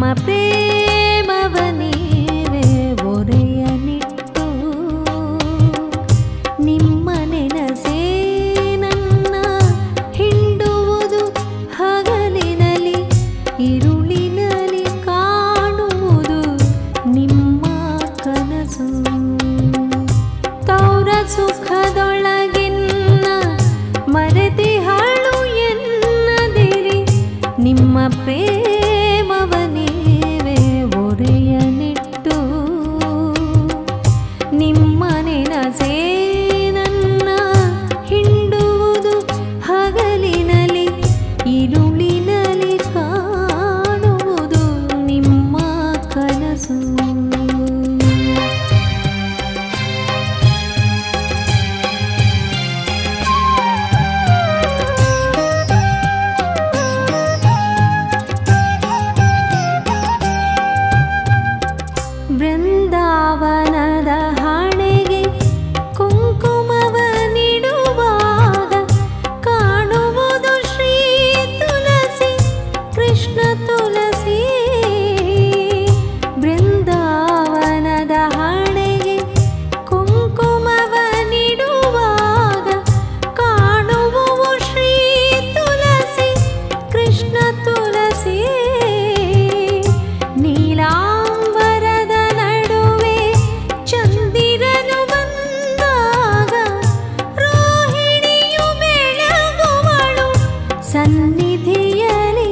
ಪ್ರೇಮವ ನೀವೇ ಒರೆಯನಿಟ್ಟು ನಿಮ್ಮ ನೆನಸೇ ನನ್ನ ಹಿಂಡುವುದು ಹಗಲಿನಲ್ಲಿ ಇರುಳಿನಲ್ಲಿ ಕಾಣುವುದು ನಿಮ್ಮ ಕನಸು ತೌರ ಸುಖದೊಳಗಿನ್ನ ಮರೆತಿಹಾಳು ಎನ್ನದಿರಿ ನಿಮ್ಮ ಪ್ರೇಮವ ನೀವೇ ಒರೆಯನಿಟ್ಟು ನಿಮ್ಮ ನೆನಸೇ ನನ್ನ ಹಿಂಡುವುದು ಹಗಲಿನಲ್ಲಿ ಇರುಳಿನಲ್ಲಿ ಕಾಣುವುದು ನಿಮ್ಮ ಕನಸು ಬೃಂದಾವನದ ಹಣೆಗೆ ಕುಂಕುಮವ ನೀಡುವಾಗ ಕಾಣುವುದು ಶ್ರೀ ತುಳಸಿ ಕೃಷ್ಣ ತುಳಸಿ ಬೃಂದಾವನದ ಹಣೆಗೆ ಕುಂಕುಮವ ನೀಡುವಾಗ ಕಾಣುವು ಶ್ರೀ ತುಳಸಿ ಕೃಷ್ಣ ತುಳಸಿ ನೀಲಾಂಬರದ ನಡುವೆ ಚಂದಿರನು ಬಂದಾಗ ರೋಹಿಣಿಯು ಬೆಳಗುವಳು ಸನ್ನಿಧಿಯಲಿ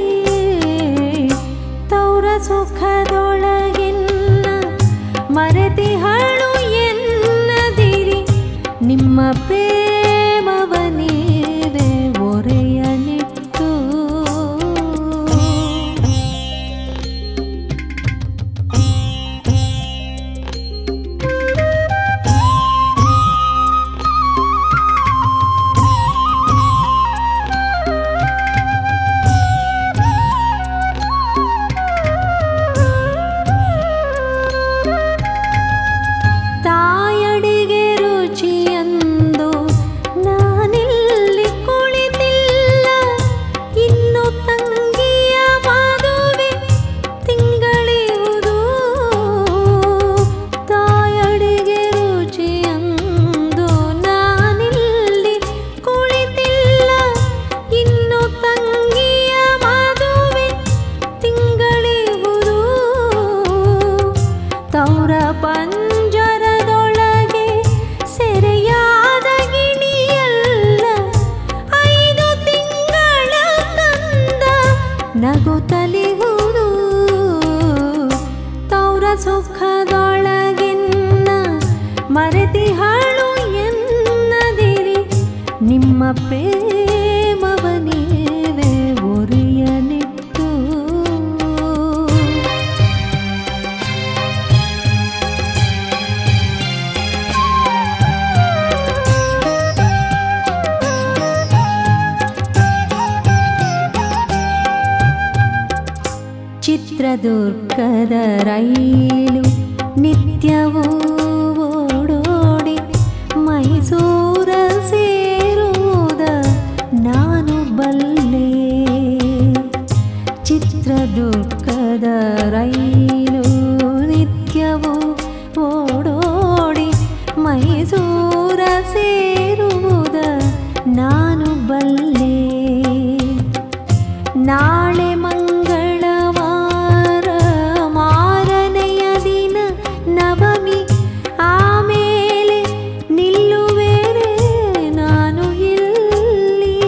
ತೌರ ಸುಖದೊಳಗಿನ್ನ ಮರೆತಿಹಳು ಎನ್ನದಿರಿ ನಿಮ್ಮ ಪ್ರೇಮವ ನೀವೇ ಒರೆಯನಿಟ್ಟು ತಾಯಡಿಗೆ ರುಚಿಯಂದು ನಾನಿಲ್ಲಿ ಕುಳಿತಿಲ್ಲ ಇನ್ನು ತಂಗಿಯ ಮದುವೆ ತಿಂಗಳಿರುವುದು ತಾಯಡಿಗೆ ರುಚಿಯಂದು ನಾನಿಲ್ಲಿ ಕುಳಿತಿಲ್ಲ ಇನ್ನು ತಂಗಿಯ ಮದುವೆ ತಿಂಗಳಿರುವುದು ತೌರ ಪಂಜರದೊಳಗೆ ಸೆರೆಯಾದ ಗಿಣಿಯಲ್ಲ ಐದು ತಿಂಗಳ ಕಂದ ನಗುತ್ತಲಿಗುವುದು ತೌರ ಸುಖದೊಳಗಿನ್ನ ಮರೆತಿಹಾಳು ಎನ್ನದಿರಿ ನಿಮ್ಮ ಪ್ರೇಮವ ನೀವೇ ಒರೆಯನಿಟ್ಟು ಚಿತ್ರದುರ್ಗದ ರೈಲು ನಿತ್ಯವೂ ಓಡೋಡಿ ಮೈಸೂರ ಸೇರುವುದ ನಾನು ಬಲ್ಲೆ ಚಿತ್ರದುರ್ಗದ ರೈಲು ನಿತ್ಯವೂ ಓಡೋಡಿ ಮೈಸೂರ ಸೇರುವುದ ನಾನು ಬಲ್ಲೆ ನಾಳೆ ಮಂಗಳವಾರ ಮಾರನೆಯ ದಿನ ನವಮಿ ಆಮೇಲೆ ನಿಲ್ಲುವೇರೆ ನಾನು ಇಲ್ಲಿ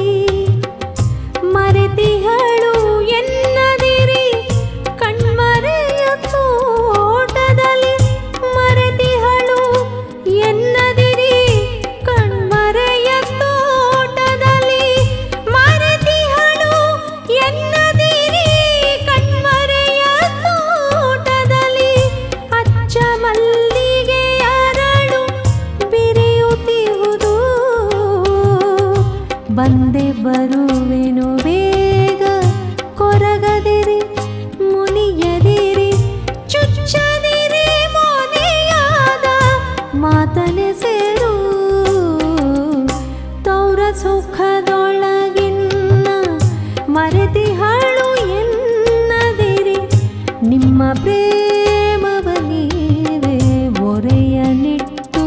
ಮರೆತಿಹಳು ಎನ್ನದಿರಿ ಕಣ್ಮರೆಯ ತೋಟದಲ್ಲಿ ಮರೆತಿಹಳು ಎನ್ನದಿರಿ ಕಣ್ಮರೆಯ ತೋಟದಲ್ಲಿ ಮರೆತಿಹಳು ಎನ್ನದಿರಿ ಕಣ್ಮರೆಯ ತೋಟದಲ್ಲಿ ಅಚ್ಚ ಮಲ್ಲಿಗೆ ಅರಳು ಬಿರಿಯುತ್ತಿರುವುದು ಬಂದೆ ಬರುವೆನು ಬೇಗ ಕೊರಗದಿರಿ ಮುನಿಯದಿರಿ ಚುಚ್ಚದಿರಿ ಮೋನೆಯಾದ ಮಾತನೆ ಸೇರು ತೌರ ಸುಖದೊಳಗಿನ್ನ ಮರೆತಿಹಳು ಎನ್ನದಿರಿ ನಿಮ್ಮ ಪ್ರೇಮವ ನೀವೇ ಒರೆಯನಿಟ್ಟು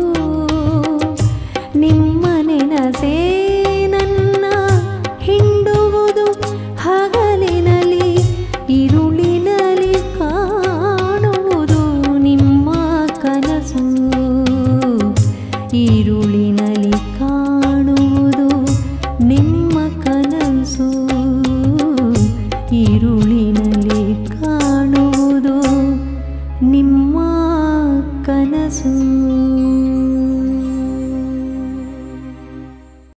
ನಿಮ್ಮ ನೆನಸೇ ನನ್ನ ಹಿಂಡುವುದು ಹಗಲಿನಲ್ಲಿ ಇರುಳಿನಲ್ಲಿ ಕಾಣುವುದು ನಿಮ್ಮ ಕನಸು ಈರುಳಿನಲ್ಲಿ ಕಾಣುವುದು ನಿಮ್ಮ ಕನಸು ಈರುಳಿನಲ್ಲಿ ಕಾಣುವುದು ನಿಮ್ಮ ಕನಸು